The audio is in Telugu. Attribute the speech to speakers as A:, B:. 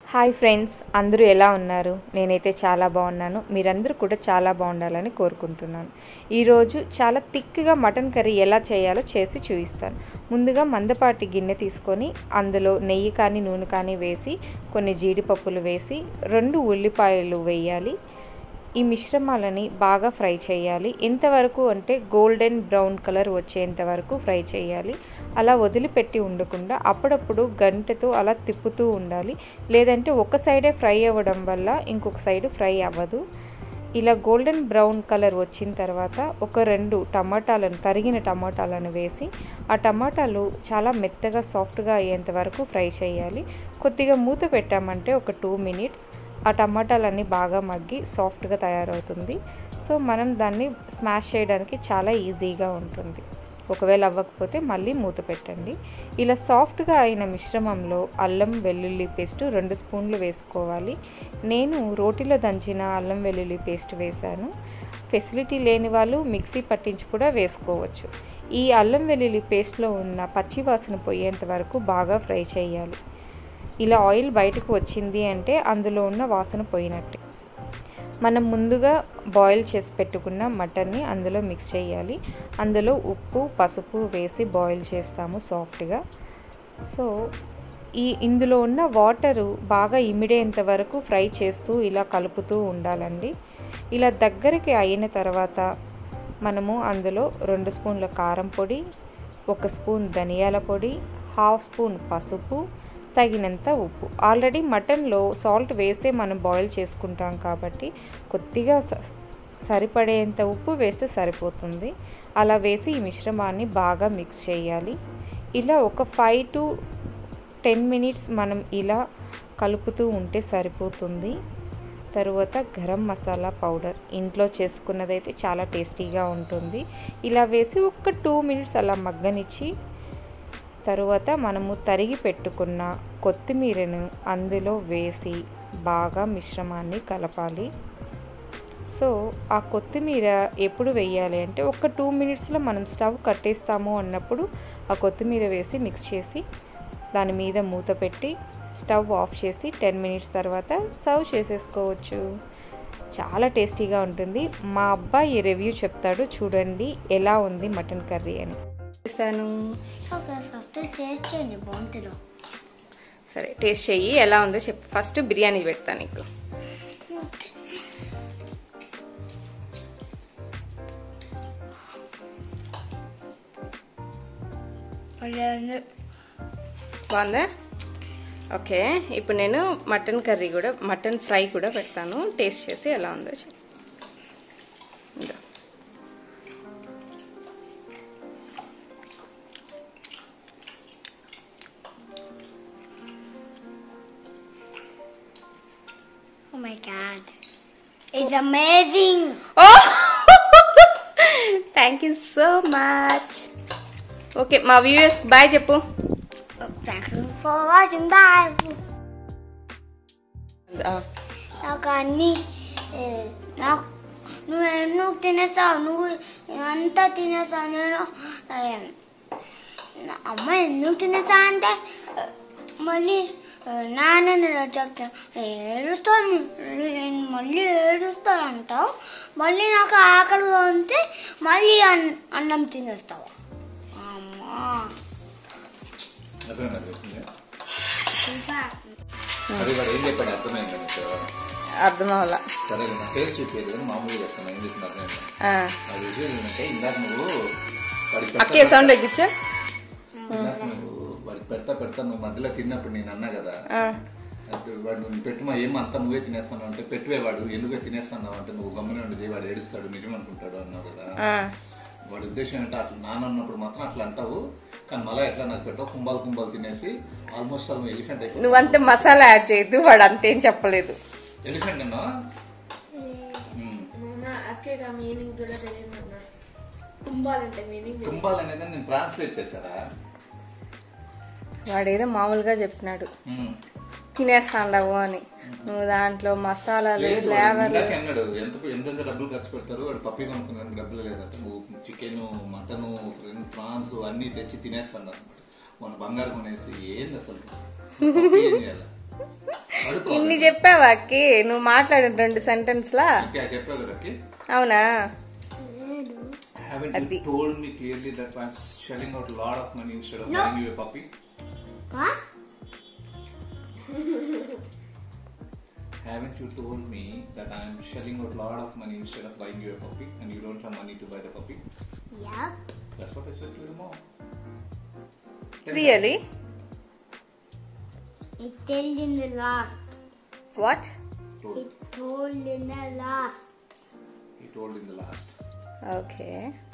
A: హాయ్ ఫ్రెండ్స్ అందరూ ఎలా ఉన్నారు నేనైతే చాలా బాగున్నాను మీరందరూ కూడా చాలా బాగుండాలని కోరుకుంటున్నాను ఈరోజు చాలా థిక్గా మటన్ కర్రీ ఎలా చేయాలో చేసి చూపిస్తాను ముందుగా మందపాటి గిన్నె తీసుకొని అందులో నెయ్యి కానీ నూనె కానీ వేసి కొన్ని జీడిపప్పులు వేసి రెండు ఉల్లిపాయలు వేయాలి ఈ మిశ్రమాలని బాగా ఫ్రై చేయాలి ఎంతవరకు అంటే గోల్డెన్ బ్రౌన్ కలర్ వచ్చేంత వరకు ఫ్రై చేయాలి అలా వదిలిపెట్టి ఉండకుండా అప్పుడప్పుడు గంటతో అలా తిప్పుతూ ఉండాలి లేదంటే ఒక సైడే ఫ్రై అవ్వడం వల్ల ఇంకొక సైడ్ ఫ్రై అవ్వదు ఇలా గోల్డెన్ బ్రౌన్ కలర్ వచ్చిన తర్వాత ఒక రెండు టమాటాలను తరిగిన టమాటాలను వేసి ఆ టమాటాలు చాలా మెత్తగా సాఫ్ట్గా అయ్యేంత వరకు ఫ్రై చేయాలి కొద్దిగా మూత పెట్టామంటే ఒక టూ మినిట్స్ ఆ టమాటాలన్నీ బాగా మగ్గి సాఫ్ట్గా తయారవుతుంది సో మనం దాన్ని స్మాష్ చేయడానికి చాలా ఈజీగా ఉంటుంది ఒకవేళ అవ్వకపోతే మళ్ళీ మూత పెట్టండి ఇలా సాఫ్ట్గా అయిన మిశ్రమంలో అల్లం వెల్లుల్లి పేస్ట్ రెండు స్పూన్లు వేసుకోవాలి నేను రోటిలో దంచిన అల్లం వెల్లుల్లి పేస్ట్ వేశాను ఫెసిలిటీ లేని వాళ్ళు మిక్సీ పట్టించి కూడా వేసుకోవచ్చు ఈ అల్లం వెల్లుల్లి పేస్ట్లో ఉన్న పచ్చి వాసన పోయేంత వరకు బాగా ఫ్రై చేయాలి ఇలా ఆయిల్ బయటకు వచ్చింది అంటే అందులో ఉన్న వాసన పోయినట్టే మనం ముందుగా బాయిల్ చేసి పెట్టుకున్న మటన్ని అందులో మిక్స్ చేయాలి అందులో ఉప్పు పసుపు వేసి బాయిల్ చేస్తాము సాఫ్ట్గా సో ఈ ఇందులో ఉన్న వాటరు బాగా ఇమిడేంత వరకు ఫ్రై చేస్తూ ఇలా కలుపుతూ ఉండాలండి ఇలా దగ్గరికి అయిన తర్వాత మనము అందులో రెండు స్పూన్ల కారం పొడి ఒక స్పూన్ ధనియాల పొడి హాఫ్ స్పూన్ పసుపు తగినంత ఉప్పు ఆల్రెడీ మటన్లో సాల్ట్ వేసే మనం బాయిల్ చేసుకుంటాం కాబట్టి కొద్దిగా సరిపడేంత ఉప్పు వేస్తే సరిపోతుంది అలా వేసి ఈ మిశ్రమాన్ని బాగా మిక్స్ చేయాలి ఇలా ఒక ఫైవ్ టు టెన్ మినిట్స్ మనం ఇలా కలుపుతూ ఉంటే సరిపోతుంది తరువాత గరం మసాలా పౌడర్ ఇంట్లో చేసుకున్నదైతే చాలా టేస్టీగా ఉంటుంది ఇలా వేసి ఒక టూ మినిట్స్ అలా మగ్గనిచ్చి తరువాత మనము తరిగి పెట్టుకున్న కొత్తిమీరను అందులో వేసి బాగా మిశ్రమాన్ని కలపాలి సో ఆ కొత్తిమీర ఎప్పుడు వేయాలి అంటే ఒక టూ మినిట్స్లో మనం స్టవ్ కట్టేస్తాము అన్నప్పుడు ఆ కొత్తిమీర వేసి మిక్స్ చేసి దాని మీద మూత పెట్టి స్టవ్ ఆఫ్ చేసి టెన్ మినిట్స్ తర్వాత సర్వ్ చేసేసుకోవచ్చు చాలా టేస్టీగా ఉంటుంది మా అబ్బాయి రివ్యూ చెప్తాడు చూడండి ఎలా ఉంది మటన్ కర్రీ అని చేశాను
B: ఓకే ఫస్ట్ టేస్ట్ చేయండి బాగుంటుందో
A: సరే టేస్ట్ చెయ్యి ఎలా ఉందో చెప్పు ఫస్ట్ బిర్యానీ పెడతా నీకు బాగుందా ఓకే ఇప్పుడు నేను మటన్ కర్రీ కూడా మటన్ ఫ్రై కూడా పెడతాను టేస్ట్ చేసి ఎలా ఉందో చెప్పు ఇదో.
B: Oh my god. It's amazing.
A: Thank you so much okay మా వ్యూయర్స్ బాయ్ చెప్పు
B: Thank you for watching. Bye.
A: ఆ,
B: నాకు అన్ని ఏ, నాకు నువ్వు ఎన్నో తినేస్తావు నువ్వు అంతా తినేస్తావు నేను ఏ, నా అమ్మ ఎందుకు తినేస్తా అంటే ఏ, మళ్ళీ ఏ, నాన్న చెప్తాను ఏడుస్తాను నేను మళ్ళీ ఏడుస్తాను అంటావు మళ్ళీ నాకు ఆకలిగా ఉంటే మళ్ళీ అన్- అన్నం తినేస్తావు అమ్మా
C: అర్థమైందా చెప్పింది? అది వాడు ఏం చెప్పాడు అర్థమైంది నీకు?
A: అర్థం అవ్వాల
C: సరే నా టేస్ట్ చెప్పేది కానీ మామూలుగా చెప్తాను ఏం చెప్తున్నా అర్థమైందా
A: ఆ,
C: అది విషయం ఏంటంటే ఇందాక నువ్వు వాడికి
A: అక్కే సౌండ్ తగ్గించా
C: ఇందాక నువ్వు వాడికి పెడతా పెడతా నువ్వు మధ్యలో తిన్నప్పుడు నేను అన్నా కదా
A: ఆ,
C: అది వాడు నువ్వు పెట్టుమా ఏం అంతా నువ్వే తినేస్తాను అంటే పెట్టువే వాడు ఎందుకు తినేస్తున్నావు అంటే నువ్వు గమ్మున ఉండేది వాడు ఏడుస్తాడు నిజం అనుకుంటాడు అన్నావు కదా
A: ఆ.
C: వాడి ఉద్దేశం ఏంటంటే అట్లా నాన్న ఉన్నప్పుడు మాత్రం అట్లా అంటావు కానీ మళ్ళీ ఎట్లా నాకు పెట్టావు కుంభాలు కుంభాలు తినేసి ఆల్మోస్ట్ ఆల్ ఎలిఫెంట్ అయిపోయింది
A: నువ్వంత మసాలా యాడ్ చేయొద్దు వాడు అంతేం చెప్పలేదు
C: ఎలిఫెంట్ అన్నా
D: అక్కేగా మీనింగ్ కూడా తెలియదు అన్న కుంభాలంటే మీనింగ్
C: కుంభాలు అనేది నేను ట్రాన్స్లేట్ చేశారా
A: వాడేదో మామూలుగా చెప్పినాడు
C: ఉమ్.
A: తినేస్తాండవు అని నువ్వు దాంట్లో మసాలాలు
C: లేదు,
A: ఫ్లేవర్
C: ఇందాకే అన్నాడు ఎంత ఎంతెంత డబ్బులు ఖర్చు పెడతారు వాడు పప్పి కొనుక్కున్నాను డబ్బులు లేదంటే నువ్వు చికెన్ మటన్ ప్రాన్స్ అన్ని తెచ్చి తినేస్తాను అనమాట మన బంగారు కొనేసి ఏంది అసలు పప్పి ఏం చేయాలి అడుక్కో.
A: ఇన్ని చెప్పావా అక్కి నువ్వు మాట్లాడిన రెండు సెంటెన్స్ లా
C: ఇంకా చెప్పావు కదా అక్కి?
A: అవునా
C: Haven't
A: Adi.
C: you told me clearly that I'm shelling out a lot of money instead of
B: No.
C: buying you a puppy?
B: What?
C: Haven't you told me that I'm shelling out a lot of money instead of buying you a puppy and you don't have money to buy the puppy?
B: Yep.
C: That's what I said to your mom. Tell me.
A: Really
B: It told in the last.
A: What
C: Told.
B: It told in the last.
C: He told in the last.
A: Okay